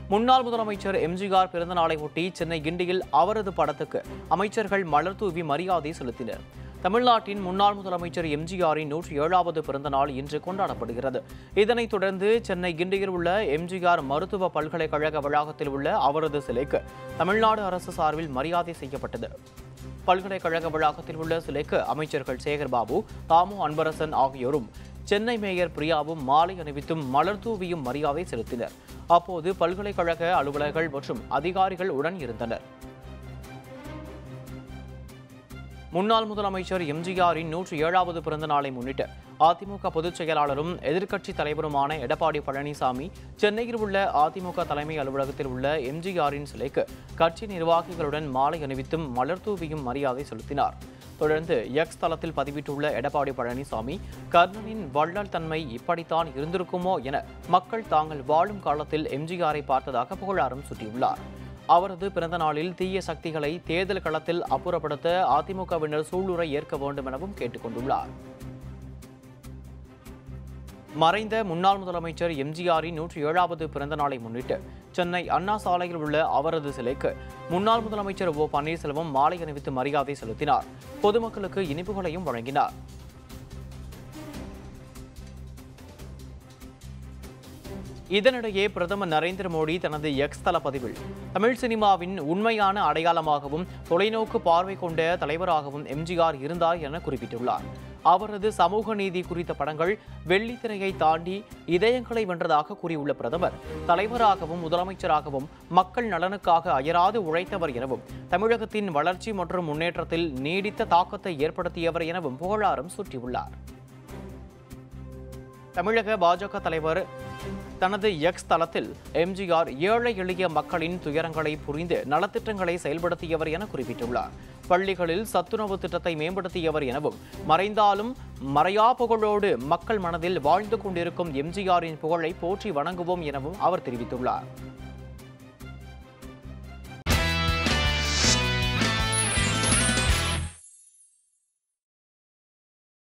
முன்னாள் முதலமைச்சர் எம்ஜிஆர் பிறந்த நாளை ஒட்டி சென்னை கிண்டியில் அவரது படத்துக்கு அமைச்சர்கள் மலர் தூவி மரியாதை செலுத்தினர் தமிழ்நாட்டின் முன்னாள் முதலமைச்சர் எம்ஜிஆரின் நூற்றி ஏழாவது பிறந்த நாள் இன்று கொண்டாடப்படுகிறது இதனைத் தொடர்ந்து சென்னை கிண்டியில் உள்ள எம்ஜிஆர் மருத்துவ பல்கலைக்கழக வளாகத்தில் உள்ள அவரது சிலைக்கு தமிழ்நாடு அரசு சார்பில் மரியாதை செய்யப்பட்டது பல்கலைக்கழக வளாகத்தில் உள்ள சிலைக்கு அமைச்சர்கள் சேகர்பாபு தாமு அன்பரசன் ஆகியோரும் சென்னை மேயர் பிரியாவும் மாலை அணிவித்தும் மலர் தூவியும் மரியாதை செலுத்தினர் அப்போது பல்கலைக்கழக அலுவலர்கள் மற்றும் அதிகாரிகள் உடன் இருந்தனர் முன்னாள் முதலமைச்சர் எம்ஜிஆரின் நூற்றி ஏழாவது பிறந்த நாளை முன்னிட்டு அதிமுக பொதுச் செயலாளரும் எதிர்க்கட்சித் தலைவருமான எடப்பாடி பழனிசாமி சென்னையில் உள்ள அதிமுக தலைமை அலுவலகத்தில் உள்ள எம்ஜிஆரின் சிலைக்கு கட்சி நிர்வாகிகளுடன் மாலை அணிவித்தும் மலர் தூவியும் மரியாதை செலுத்தினார் தொடர்ந்து எக்ஸ் தளத்தில் பதிவிட்டுள்ள எடப்பாடி பழனிசாமி கர்ணனின் வள்ளல் தன்மை இப்படித்தான் இருந்திருக்குமோ என மக்கள் தாங்கள் வாழும் காலத்தில் எம்ஜிஆரை பார்த்ததாக புகழாரம் சூட்டியுள்ளார் அவரது பிறந்த நாளில் தீய சக்திகளை தேர்தல் களத்தில் அப்புறப்படுத்த அதிமுகவினர் சூளுரை ஏற்க வேண்டும் எனவும் கேட்டுக்கொண்டுள்ளார் மறைந்த முன்னாள் முதலமைச்சர் எம்ஜிஆரின் நூற்றி ஏழாவது பிறந்த நாளை முன்னிட்டு சென்னை அண்ணா சாலையில் உள்ள அவரது சிலைக்கு முன்னாள் முதலமைச்சர் ஓ பன்னீர்செல்வம் மாலை அணிவித்து மரியாதை செலுத்தினார் பொதுமக்களுக்கு இனிப்புகளையும் வழங்கினார் இதனிடையே பிரதமர் நரேந்திர மோடி தனது எக்ஸ் தள பதிவில் தமிழ் சினிமாவின் உண்மையான அடையாளமாகவும் தொலைநோக்கு பார்வை கொண்ட தலைவராகவும் எம்ஜிஆர் இருந்தார் என குறிப்பிட்டுள்ளார் அவரது சமூக நீதி குறித்த படங்கள் வெள்ளித்திரையை தாண்டி இதயங்களை வென்றதாக கூறியுள்ள பிரதமர் தலைவராகவும் முதலமைச்சராகவும் மக்கள் நலனுக்காக அயராது உழைத்தவர் எனவும் தமிழகத்தின் வளர்ச்சி மற்றும் முன்னேற்றத்தில் நீடித்த தாக்கத்தை ஏற்படுத்தியவர் எனவும் புகழாரம் சூட்டியுள்ளார் தமிழக பாஜக தலைவர் தனது எக்ஸ் தளத்தில் எம்ஜிஆர் ஏழை எளிய மக்களின் துயரங்களை புரிந்து நலத்திட்டங்களை செயல்படுத்தியவர் என குறிப்பிட்டுள்ளார் பள்ளிகளில் சத்துணவு திட்டத்தை மேம்படுத்தியவர் எனவும் மறைந்தாலும் மறையா புகழோடு மக்கள் மனதில் வாழ்ந்து கொண்டிருக்கும் எம்ஜிஆரின் புகழை போற்றி வணங்குவோம் எனவும் அவர் தெரிவித்துள்ளார்